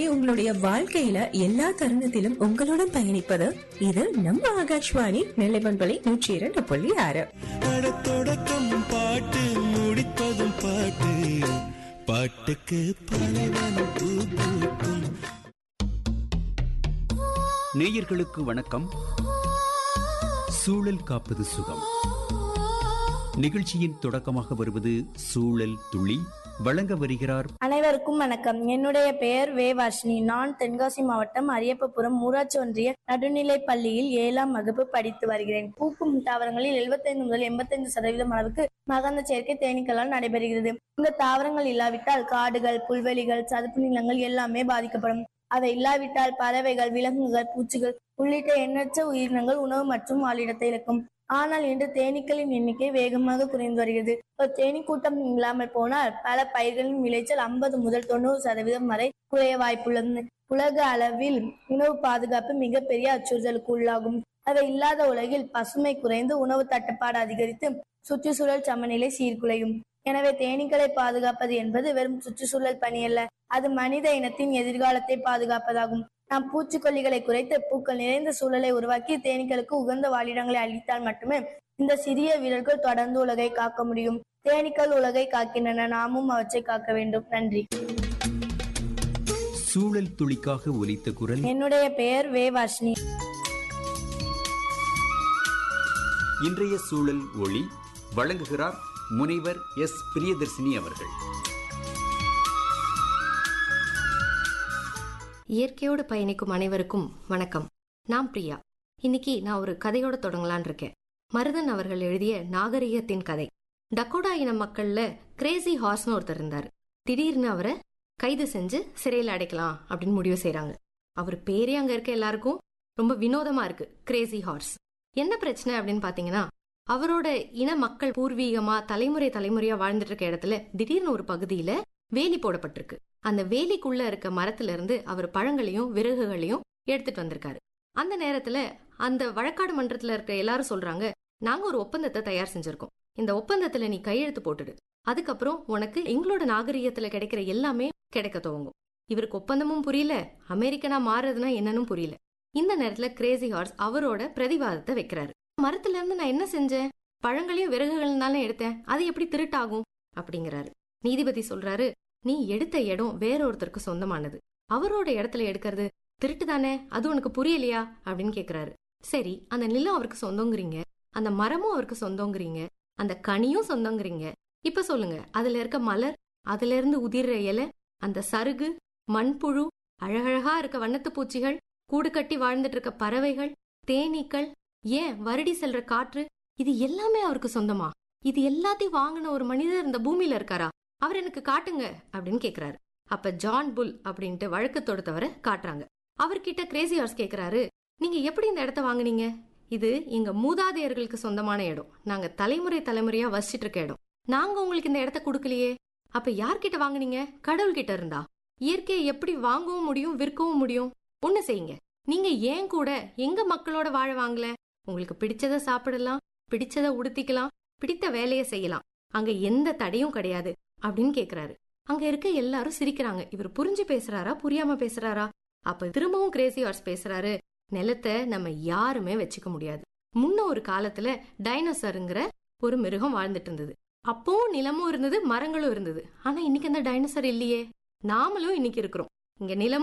உங்களுடைய வாழ்க்கையில எல்லா தருணத்திலும் உங்களுடன் பயணிப்பது இது நம்ம ஆகாஷ்வாணி நெல்லைமண்பலை நூற்றி இரண்டு புள்ளி ஆறு அட தொடக்கம் பாட்டு முடிப்பதும் பாட்டு பாட்டுக்கு பலவனம் பூ பூக்கும் நேயர்களுக்கு வணக்கம் சூழல் காப்பது சுகம் நிகழ்ச்சியின் தொடக்கமாக வருவது சூழல் துளி வழங்க வருகிறார் அனைவருக்கும் வணக்கம் என்னுடைய பெயர் வே வர்ஷினி நான் தென்காசி மாவட்டம் அரியப்பபுரம் ஊராட்சி ஒன்றிய நடுநிலைப் பள்ளியில் ஏழாம் வகுப்பு படித்து வருகிறேன் பூக்கும் தாவரங்களில் 75 முதல் 85% சதவீதம் அளவுக்கு மகந்த சேர்க்கை தேனீக்களால் நடைபெறுகிறது இந்த தாவரங்கள் இல்லாவிட்டால் காடுகள் புல்வெளிகள் சதுப்பு நிலங்கள் எல்லாமே பாதிக்கப்படும் அவை இல்லாவிட்டால் பறவைகள் விலங்குகள் பூச்சிகள் உள்ளிட்ட எண்ணற்ற உயிரினங்கள் உணவு மற்றும் வாழிடத்தை இழக்கும் ஆனால் இன்று தேனீக்களின் எண்ணிக்கை வேகமாக குறைந்து வருகிறது ஒரு தேனீ கூட்டம் இல்லாமல் போனால் பல பயிர்களின் விளைச்சல் ஐம்பது முதல் தொண்ணூறு சதவீதம் வரை குறைய வாய்ப்புள்ளது உலக அளவில் உணவு பாதுகாப்பு மிகப்பெரிய அச்சுறுத்தலுக்கு உள்ளாகும் அவை இல்லாத உலகில் பசுமை குறைந்து உணவு தட்டுப்பாடு அதிகரித்து சுற்றுச்சூழல் சமநிலை சீர்குலையும் எனவே தேனீக்களை பாதுகாப்பது என்பது வெறும் சுற்றுச்சூழல் பணி அல்ல அது மனித இனத்தின் எதிர்காலத்தை பாதுகாப்பதாகும் நாம் பூச்சிக்கொல்லிகளை குறைத்து பூக்கள் நிறைந்த சூழலை உருவாக்கி தேனீக்களுக்கு உகந்த வாழிடங்களை அளித்தால் மட்டுமே இந்த சிறிய வீரர்கள் தொடர்ந்து உலகை காக்க முடியும் தேனீக்கள் உலகை காக்கின்றன நாமும் அவற்றை காக்க வேண்டும் நன்றி சூழல் துளிக்காக ஒலித்த குரல் என்னுடைய பெயர் வே வர்ஷினி இன்றைய சூழல் ஒளி வழங்குகிறார் முனைவர் எஸ் பிரியதர்சினி அவர்கள் இயற்கையோடு பயணிக்கும் அனைவருக்கும் வணக்கம் நான் பிரியா இன்னைக்கு நான் ஒரு கதையோட தொடங்கலான் இருக்கேன் மருதன் அவர்கள் எழுதிய நாகரிகத்தின் கதை டக்கோடா இன மக்கள்ல கிரேசி ஹார்ஸ்னு ஒருத்தர் இருந்தார் திடீர்னு அவரை கைது செஞ்சு சிறையில் அடைக்கலாம் அப்படின்னு முடிவு செய்றாங்க அவர் பேரே அங்க இருக்க எல்லாருக்கும் ரொம்ப வினோதமா இருக்கு கிரேசி ஹார்ஸ் என்ன பிரச்சனை அப்படின்னு பாத்தீங்கன்னா அவரோட இன மக்கள் பூர்வீகமா தலைமுறை தலைமுறையா வாழ்ந்துட்டு இருக்க இடத்துல திடீர்னு ஒரு பகுதியில வேலி போடப்பட்டிருக்கு அந்த வேலிக்குள்ள இருக்க மரத்துல இருந்து அவர் பழங்களையும் விறகுகளையும் எடுத்துட்டு வந்திருக்காரு அந்த நேரத்துல அந்த வழக்காடு மன்றத்துல இருக்க எல்லாரும் சொல்றாங்க நாங்க ஒரு ஒப்பந்தத்தை தயார் செஞ்சிருக்கோம் இந்த ஒப்பந்தத்துல நீ கையெழுத்து போட்டுடு அதுக்கப்புறம் உனக்கு எங்களோட நாகரிகத்துல கிடைக்கிற எல்லாமே கிடைக்க துவங்கும் இவருக்கு ஒப்பந்தமும் புரியல அமெரிக்கனா மாறுறதுன்னா என்னன்னு புரியல இந்த நேரத்துல கிரேசி ஹார்ஸ் அவரோட பிரதிவாதத்தை வைக்கிறாரு மரத்துல இருந்து நான் என்ன செஞ்சேன் பழங்களையும் விறகுகள் தானே எடுத்தேன் அது எப்படி திருட்டாகும் அப்படிங்கிறாரு நீதிபதி சொல்றாரு நீ எடுத்த இடம் வேற ஒருத்தருக்கு சொந்தமானது அவரோட இடத்துல எடுக்கிறது திருட்டு தானே அது உனக்கு புரியலையா அப்படின்னு கேக்குறாரு சரி அந்த நிலம் அவருக்கு சொந்தங்கிறீங்க அந்த மரமும் அவருக்கு சொந்தங்கிறீங்க அந்த கனியும் சொந்தங்கிறீங்க இப்ப சொல்லுங்க அதுல இருக்க மலர் அதுல இருந்து உதிர்ற இலை அந்த சருகு மண்புழு அழகழகா இருக்க வண்ணத்து பூச்சிகள் கூடு கட்டி வாழ்ந்துட்டு இருக்க பறவைகள் தேனீக்கள் ஏன் வருடி செல்ற காற்று இது எல்லாமே அவருக்கு சொந்தமா இது எல்லாத்தையும் வாங்கின ஒரு மனிதர் இந்த பூமியில இருக்காரா அவர் எனக்கு காட்டுங்க அப்படின்னு கேக்குறாரு அப்ப ஜான் புல் அப்படின்ட்டு வழக்கு தொடுத்தவரை காட்டுறாங்க அவர்கிட்ட கிரேசி ஹார்ஸ் கேக்குறாரு நீங்க எப்படி இந்த இடத்த வாங்குனீங்க இது எங்க மூதாதையர்களுக்கு சொந்தமான இடம் நாங்க தலைமுறை தலைமுறையா வசிச்சிட்டு இருக்க இடம் நாங்க உங்களுக்கு இந்த இடத்த கொடுக்கலையே அப்ப யார்கிட்ட வாங்குனீங்க கடவுள் கிட்ட இருந்தா இயற்கையை எப்படி வாங்கவும் முடியும் விற்கவும் முடியும் ஒண்ணு செய்யுங்க நீங்க ஏன் கூட எங்க மக்களோட வாழ வாங்கல உங்களுக்கு பிடிச்சத சாப்பிடலாம் பிடிச்சத உடுத்திக்கலாம் பிடித்த வேலையை செய்யலாம் அங்க எந்த தடையும் கிடையாது அப்படின்னு கேக்குறாரு அங்க இருக்க எல்லாரும் சிரிக்கிறாங்க இவர் புரிஞ்சு பேசுறாரா புரியாம பேசுறாரா அப்ப திரும்பவும் கிரேசி ஹார்ஸ் பேசுறாரு நிலத்தை நம்ம யாருமே வச்சுக்க முடியாது முன்ன ஒரு காலத்துல டைனோசருங்கிற ஒரு மிருகம் வாழ்ந்துட்டு இருந்தது அப்பவும் நிலமும் இருந்தது மரங்களும் இருந்தது ஆனா இன்னைக்கு அந்த டைனோசர் இல்லையே நாமளும் இன்னைக்கு இருக்கிறோம் இங்க நிலமும்